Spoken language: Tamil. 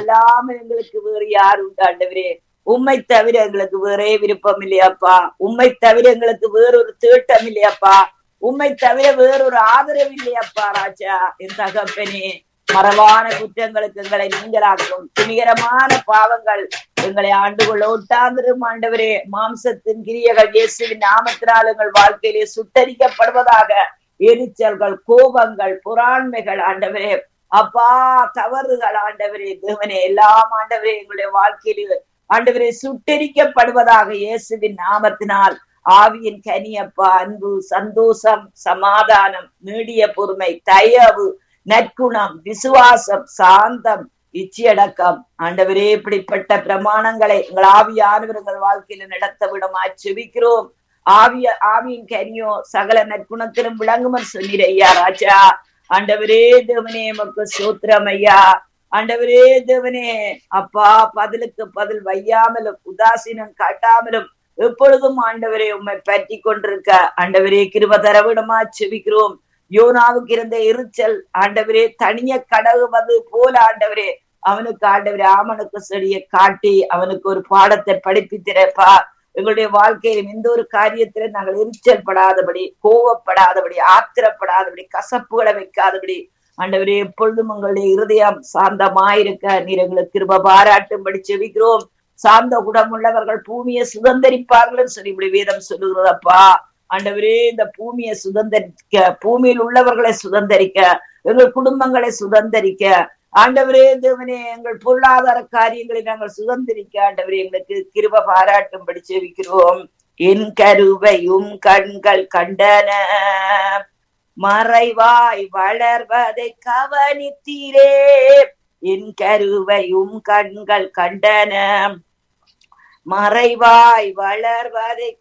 அல்லாமல் எங்களுக்கு வேறு யார் உண்டு ஆண்டவரே உம்மை தவிர எங்களுக்கு வேறே விருப்பம் இல்லையாப்பா உம்மை தவிர எங்களுக்கு வேறொரு தேட்டம் இல்லையாப்பா உம்மை தவிர வேறொரு ஆதரவு இல்லையாப்பா ராஜா என் தகப்பனே மரபான குற்றங்களுக்கு எங்களை நீங்களாக்கும் துணிகரமான பாவங்கள் எங்களை ஆண்டு கொள்ள ஒட்டாந்திரும் ஆண்டவரே மாம்சத்தின் கிரியைகள் இயேசுவின் நாமத்தினால் எங்கள் வாழ்க்கையிலே சுட்டரிக்கப்படுவதாக எரிச்சல்கள் கோபங்கள் புறாண்மைகள் ஆண்டவரே அப்பா தவறுகள் ஆண்டவரே தேவனே எல்லாம் ஆண்டவரே எங்களுடைய வாழ்க்கையிலே ஆண்டவரே சுட்டரிக்கப்படுவதாக இயேசுவின் நாமத்தினால் ஆவியின் கனியப்பா அன்பு சந்தோஷம் சமாதானம் நீடிய பொறுமை தயவு நற்குணம் விசுவாசம் சாந்தம் இச்சியடக்கம் ஆண்டவரே இப்படிப்பட்ட பிரமாணங்களை எங்கள் ஆவியானவர் எங்கள் வாழ்க்கையில நடத்த விடமா செபிக்கிறோம் ஆவிய ஆவியின் கனியோ சகல நற்குணத்திலும் விளங்குமர் சொன்னீர் ஐயா ராஜா ஆண்டவரே தேவனே எமக்கு சூத்திரம் ஐயா ஆண்டவரே தேவனே அப்பா பதிலுக்கு பதில் வையாமலும் உதாசீனம் காட்டாமலும் எப்பொழுதும் ஆண்டவரே உண்மை பற்றி கொண்டிருக்க ஆண்டவரே கிருப தரவிடமா செபிக்கிறோம் யோனாவுக்கு இருந்த எரிச்சல் ஆண்டவரே தனிய கடவுவது போல ஆண்டவரே அவனுக்கு ஆண்டவரே ஆமனுக்கு செடியை காட்டி அவனுக்கு ஒரு பாடத்தை படிப்பித்திரப்பா எங்களுடைய வாழ்க்கையிலும் எந்த ஒரு காரியத்தில நாங்கள் எரிச்சல் படாதபடி கோவப்படாதபடி ஆத்திரப்படாதபடி கசப்புகளை வைக்காதபடி ஆண்டவரே எப்பொழுதும் உங்களுடைய இருதயம் சாந்தமாயிருக்க நீர் எங்களுக்கு கிருப பாராட்டும்படி செவிக்கிறோம் சார்ந்த குணமுள்ளவர்கள் பூமியை சுதந்திரிப்பார்கள் சொல்லி இப்படி வேதம் சொல்லுகிறதப்பா ஆண்டவரே இந்த பூமியை சுதந்திரிக்க பூமியில் உள்ளவர்களை சுதந்திரிக்க எங்கள் குடும்பங்களை சுதந்திரிக்க ஆண்டவரே தேவனே எங்கள் பொருளாதார காரியங்களை நாங்கள் சுதந்திரிக்க ஆண்டவரே எங்களுக்கு கிருப பாராட்டும்படி செவிக்கிறோம் என் கருவையும் கண்கள் கண்டன மறைவாய் வளர்வதை கவனித்தீரே என் கருவையும் கண்கள் கண்டன மறைவாய் வளர்வதை